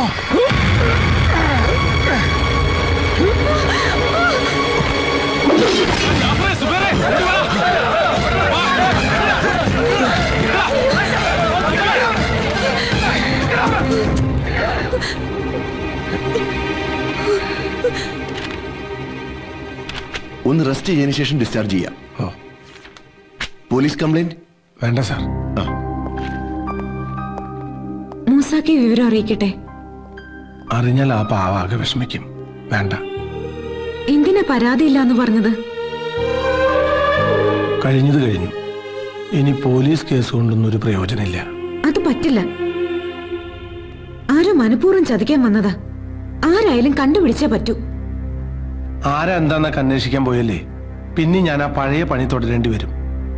ഒന്ന് റെസ്റ്റ് ചെയ്തതിനു ശേഷം ഡിസ്ചാർജ് ചെയ്യാം ഓ പോലീസ് കംപ്ലൈന്റ് വേണ്ട സാർ ആ മൂസാക്കി വിവരം അറിയിക്കട്ടെ അറിഞ്ഞാൽ ആ പാവാകെ വിഷമിക്കും വേണ്ട എന്തിനാ പരാതിയില്ല എന്ന് പറഞ്ഞത് കഴിഞ്ഞത് കഴിഞ്ഞു ഇനി പോലീസ് കേസ് കൊണ്ടൊന്നും ഒരു പ്രയോജനമില്ല അത് പറ്റില്ല ആരോ മനഃപൂർവ്വം ചതിക്കാൻ വന്നതാ ആരായാലും കണ്ടുപിടിച്ചേ പറ്റൂ ആരാ എന്താന്നൊക്കെ അന്വേഷിക്കാൻ പോയല്ലേ പിന്നെ ഞാൻ ആ പഴയ പണി തുടരേണ്ടി വരും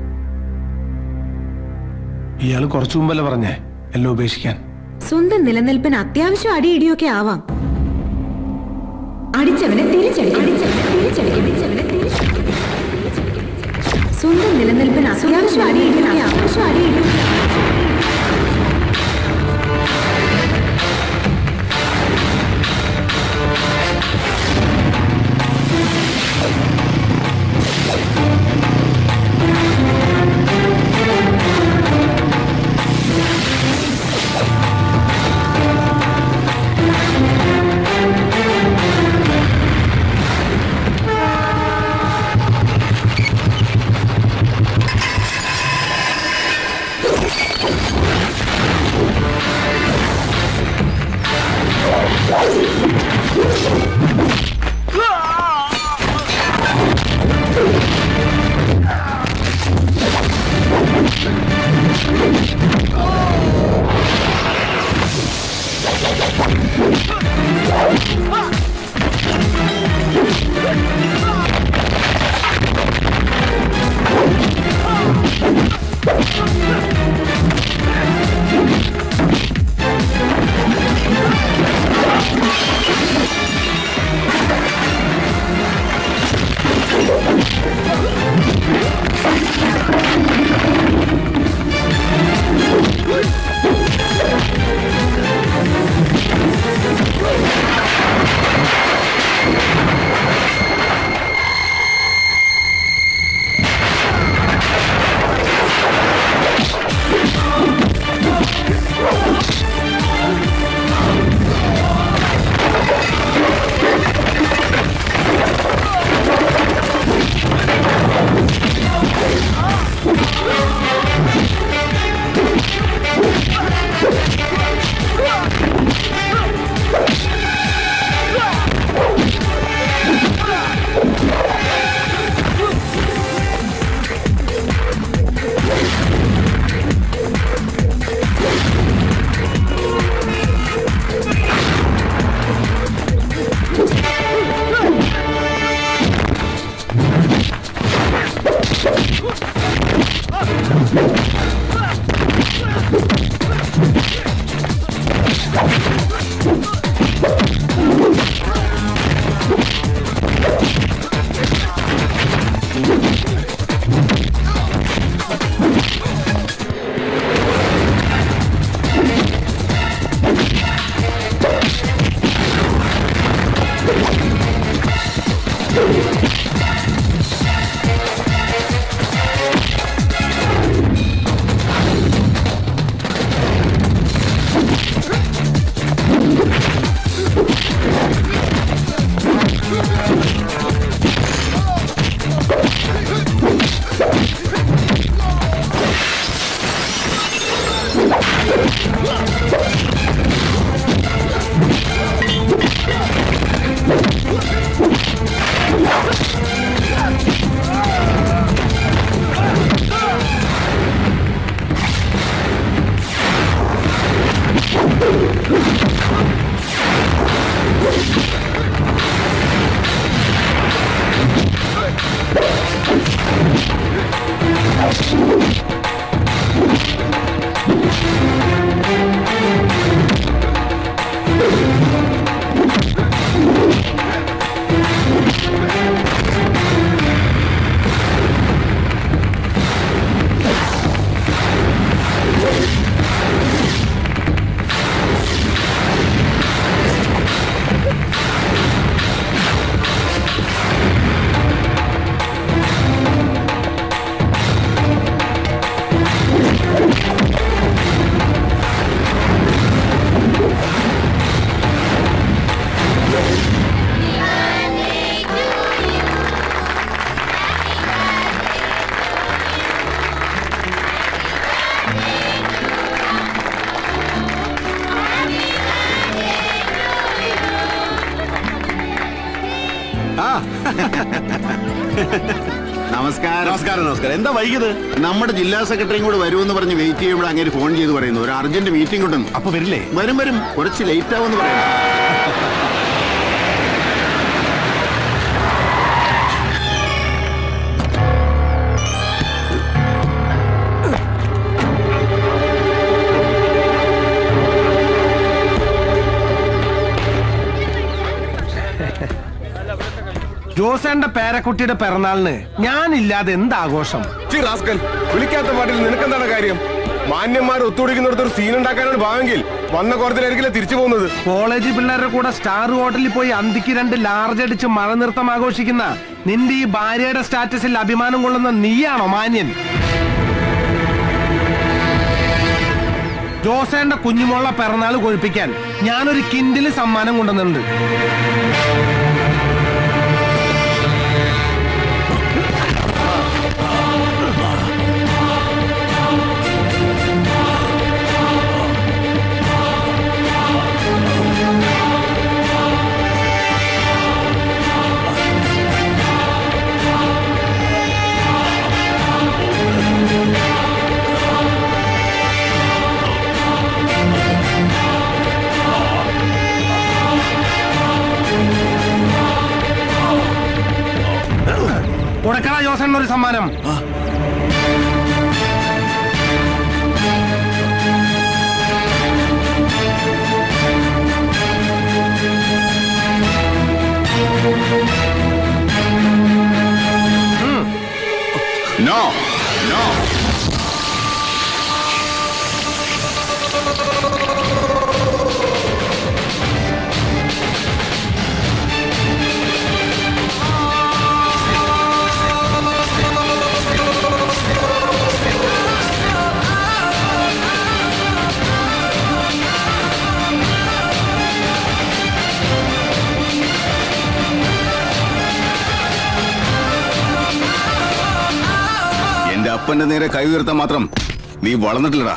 ഇയാൾ കുറച്ചു മുമ്പല്ലേ പറഞ്ഞേ എല്ലാം ഉപേക്ഷിക്കാൻ സ്വന്തം നിലനിൽപ്പിന് അത്യാവശ്യം അടിയിടിയൊക്കെ ആവാം അടിച്ചവനെ തിരിച്ചടിക്കും തിരിച്ചടിക്കും അടിച്ചവനെ തിരിച്ചടിക്കും. സ്വന്തം നിലനിൽപ്പിന് അത്യാവശ്യം അടിയിടിയൊക്കെ അത്യാവശ്യം അടിയിടിയൊക്കെ ആവാം. നമസ്കാരം നമസ്കാരം നമസ്കാരം എന്താ വൈകിയത് നമ്മുടെ ജില്ലാ സെക്രട്ടറിയും കൂടെ വരുമെന്ന് പറഞ്ഞ് വെയിറ്റ് ചെയ്യുമ്പോൾ അങ്ങനെ ഫോൺ ചെയ്ത് പറയുന്നു ഒരു അർജന്റ് മീറ്റിംഗ് ഉണ്ടെന്ന് അപ്പൊ വരില്ലേ വരും വരും കുറച്ച് ലേറ്റ് ആവുമെന്ന് പറയുന്നു ജോസേന്റെ പേരക്കുട്ടിയുടെ പിറന്നാളിന് ഞാനില്ലാതെ എന്താഘോഷം ചി റാസ്കൽ വിളിക്കാത്ത പാട്ടിൽ നിനക്കെന്താണ് കാര്യം മാന്യന്മാർ ഒത്തുപിടിക്കുന്നിടത്ത് ഒരു സീൻ ഉണ്ടാക്കാനാണ് ഭാവെങ്കിൽ വന്ന കോരത്തിലായിരിക്കില്ല തിരിച്ചു പോകുന്നത് കോളേജ് പിള്ളേരുടെ കൂടെ സ്റ്റാർ ഹോട്ടലിൽ പോയി അന്തിക്ക് രണ്ട് ലാർജ് അടിച്ച് മഴ നൃത്തം ആഘോഷിക്കുന്ന നിന്റെ ഈ ഭാര്യയുടെ സ്റ്റാറ്റസിൽ അഭിമാനം കൊള്ളുന്ന നീയാണോ മാന്യൻ ജോസേന്റെ കുഞ്ഞുമോള പിറന്നാൾ കൊഴിപ്പിക്കാൻ ഞാനൊരു കിൻഡില് സമ്മാനം കൊണ്ടുവന്നിട്ടുണ്ട് കൊടുക്കണ ജോസേന്റെ ഒരു സമ്മാനം നോ നോ എന്റെ അപ്പന്റെ നേരെ കൈ ഉയർത്താൻ മാത്രം നീ വളർന്നിട്ടില്ലടാ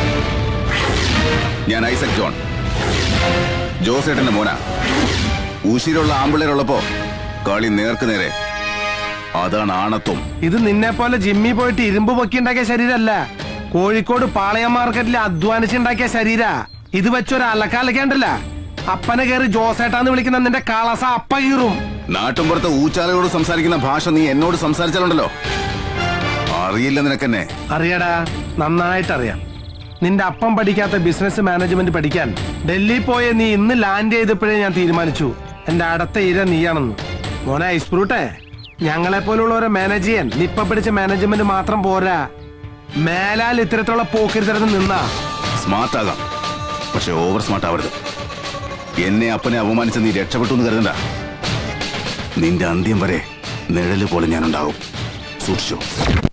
ഞാൻ ഐസക് ജോൺ ജോസേട്ടന്റെ മോന ഉശിരുള്ള ആമ്പിള്ളേരുള്ളപ്പോ കളി നേർക്ക് നേരെ അതാണ് ആണത്വം ഇത് നിന്നെ പോലെ ജിമ്മി പോയിട്ട് ഇരുമ്പ് പൊക്കിണ്ടാക്കിയ ശരീരമല്ല കോഴിക്കോട് പാളയം മാർക്കറ്റിൽ അധ്വാനിച്ചുണ്ടാക്കിയ ശരീര ഇത് വെച്ചൊരു അലക്കാലക്കേണ്ടല്ല അപ്പനെ കയറി ജോസേട്ടാന്ന് വിളിക്കുന്ന നിന്റെ കാളസ അപ്പ കീറും നാട്ടുമ്പുറത്ത് ഊച്ചാലയോട് സംസാരിക്കുന്ന ഭാഷ നീ എന്നോട് സംസാരിച്ചാലുണ്ടല്ലോ അറിയില്ല നിനക്കെന്നെ അറിയടാ നന്നായിട്ടറിയാം നിന്റെ അപ്പം പഠിക്കാത്ത ബിസിനസ് മാനേജ്മെന്റ് പഠിക്കാൻ ഡൽഹി പോയ നീ ഇന്ന് ലാൻഡ് ചെയ്തപ്പോഴേ ഞാൻ തീരുമാനിച്ചു എന്റെ അടുത്ത ഇര നീയാണെന്ന് മോനെ ഐസ്പ്രൂട്ടെ ഞങ്ങളെ പോലുള്ളവരെ മാനേജ് ചെയ്യാൻ നിപ്പ പിടിച്ച മാനേജ്മെന്റ് മാത്രം പോരാ മേലാൽ ഇത്തരത്തിലുള്ള പോക്കിരുത്തരന്ന് നിന്നാ സ്മാർട്ട് ആകാം പക്ഷെ ഓവർ സ്മാർട്ട് ആവരുത് എന്നെ അപ്പനെ അപമാനിച്ച് നീ രക്ഷപ്പെട്ടു എന്ന് കരുതണ്ട നിന്റെ അന്ത്യം വരെ നിഴല് പോലെ ഞാനുണ്ടാവും സൂക്ഷിച്ചു